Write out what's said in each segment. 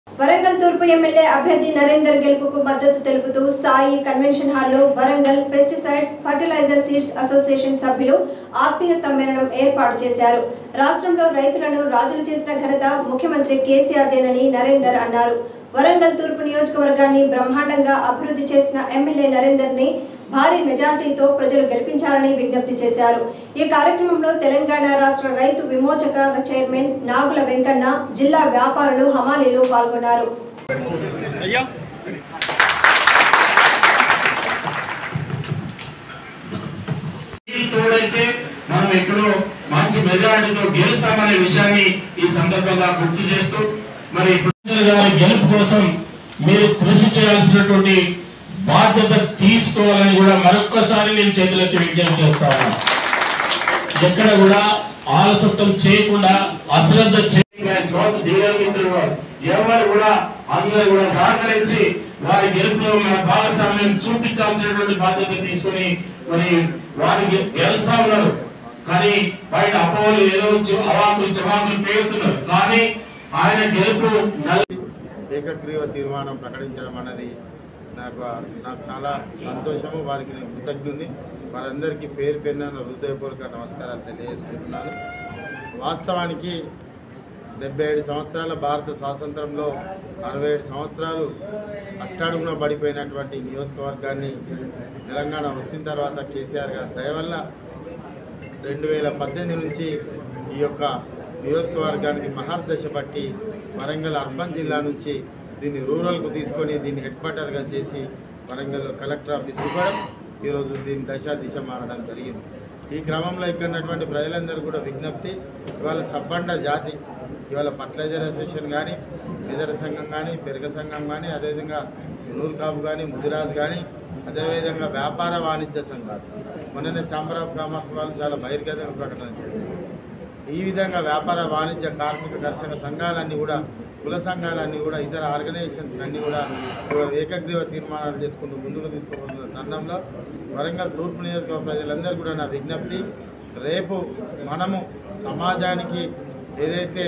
వరంగల్ తూర్పు ఎమ్మెల్యే అభ్యర్థి నరేందర్ గెలుపుకు మద్దతు తెలుపుతూ సాయి కన్వెన్షన్ హాల్లో Warangal pesticides fertilizer seeds association సభ్యులు ఆత్మీయ సమ్మేళనం ఏర్పాటు చేశారు రాష్ట్రంలో రైతులను రాజులు చేసిన ఘనత ముఖ్యమంత్రి కేసీఆర్ దేనని నరేందర్ అన్నారు వరంగల్ తూర్పు నియోజకవర్గాన్ని బ్రహ్మాండంగా అభివృద్ధి చేసిన ఎమ్మెల్యే నరేందర్ ని భారీ మెజార్టీతో ప్రజలు గెలిపించాలని విజ్ఞప్తి చేశారు ఈ కార్యక్రమంలో తెలంగాణ రాష్ట్ర రైతు విమోచక చైర్మన్ నాగుల వెంకన్న జిల్లా వ్యాపారులు హమాలీలు పాల్గొన్నారు అయ్యా ఈ తోడైతే మనం ఎక్కడో మంచి మెజారిటీతో గెలుస్తామనే విషయాన్ని ఈ సందర్భంగా గుర్తు చేస్తూ మరి ఇప్పుడు గారి గెలుపు కోసం మీరు కృషి చేయాల్సినటువంటి బాధ్యత తీసుకోవాలని కూడా మరొక్కసారి నేను చేతులెత్తి విజ్ఞప్తి చేస్తా ఉన్నా ఎక్కడ కూడా ఆలసత్వం చేయకుండా అశ్రద్ధ చేయవచ్చు డీలర్ మిత్రులు కావచ్చు ఎవరు కూడా అందరూ కూడా సహకరించి వారి గెలుపులో మన భాగస్వామ్యం చూపించాల్సినటువంటి బాధ్యత తీసుకొని మరి వారి గె- గెలుస్తా ఉన్నారు కానీ బయట అపోహలు ఏదో చు- అవాకులు చవాకులు పేరుతున్నారు కానీ ఆయన గెలుపు నల్- ఏకగ్రీవ తీర్మానం ప్రకటించడం అన్నది నాకు నాకు చాలా సంతోషము వారికి నేను కృతజ్ఞుని వారందరికీ పేరు పెన్న హృదయపూర్వక నమస్కారాలు తెలియజేసుకుంటున్నాను వాస్తవానికి డెబ్బై ఏడు సంవత్సరాల భారత స్వాతంత్రంలో అరవై ఏడు సంవత్సరాలు అట్టడుగున పడిపోయినటువంటి నియోజకవర్గాన్ని తెలంగాణ వచ్చిన తర్వాత కేసీఆర్ గారి దయ వల్ల రెండు వేల పద్దెనిమిది నుంచి ఈ యొక్క నియోజకవర్గానికి మహర్దశ పట్టి వరంగల్ అర్బన్ జిల్లా నుంచి దీన్ని రూరల్కు తీసుకొని దీన్ని హెడ్ క్వార్టర్గా చేసి వరంగల్లో కలెక్టర్ ఆఫీస్ ఇవ్వడం ఈరోజు దీని దశ దిశ మారడం జరిగింది ఈ క్రమంలో ఇక్కడ ఉన్నటువంటి ప్రజలందరూ కూడా విజ్ఞప్తి ఇవాళ సబ్బండ జాతి ఇవాళ ఫర్టిలైజర్ అసోసియేషన్ కానీ మెదర సంఘం కానీ పెరుగ సంఘం కానీ అదేవిధంగా నూరు కాపు కానీ ముదిరాజ్ కానీ అదేవిధంగా వ్యాపార వాణిజ్య సంఘాలు మొన్ననే ఛాంబర్ ఆఫ్ కామర్స్ వాళ్ళు చాలా బహిర్గతంగా ప్రకటన చేశారు ఈ విధంగా వ్యాపార వాణిజ్య కార్మిక కర్షక సంఘాలన్నీ కూడా కుల సంఘాలన్నీ కూడా ఇతర ఆర్గనైజేషన్స్ అన్నీ కూడా ఏకగ్రీవ తీర్మానాలు చేసుకుంటూ ముందుకు తీసుకుపోతున్న తరుణంలో వరంగల్ తూర్పు నియోజకవర్గ ప్రజలందరూ కూడా నా విజ్ఞప్తి రేపు మనము సమాజానికి ఏదైతే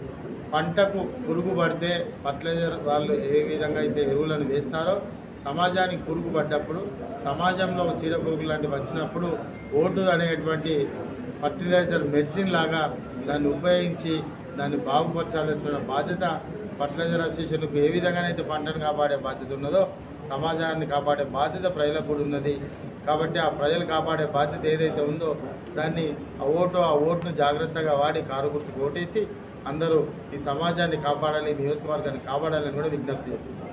పంటకు పురుగు పడితే ఫర్టిలైజర్ వాళ్ళు ఏ విధంగా అయితే ఎరువులను వేస్తారో సమాజానికి పురుగు పడ్డప్పుడు సమాజంలో చీడ పురుగు లాంటివి వచ్చినప్పుడు ఓటు అనేటువంటి ఫర్టిలైజర్ మెడిసిన్ లాగా దాన్ని ఉపయోగించి దాన్ని బాగుపరచాల్సిన బాధ్యత ఫర్టిలైజర్ అసోసియేషన్కు ఏ విధంగానైతే పంటను కాపాడే బాధ్యత ఉన్నదో సమాజాన్ని కాపాడే బాధ్యత ప్రజలకు కూడా ఉన్నది కాబట్టి ఆ ప్రజలు కాపాడే బాధ్యత ఏదైతే ఉందో దాన్ని ఆ ఓటు ఆ ఓటును జాగ్రత్తగా వాడి కారు గుర్తుకు ఓటేసి అందరూ ఈ సమాజాన్ని కాపాడాలి నియోజకవర్గాన్ని కాపాడాలని కూడా విజ్ఞప్తి చేస్తున్నారు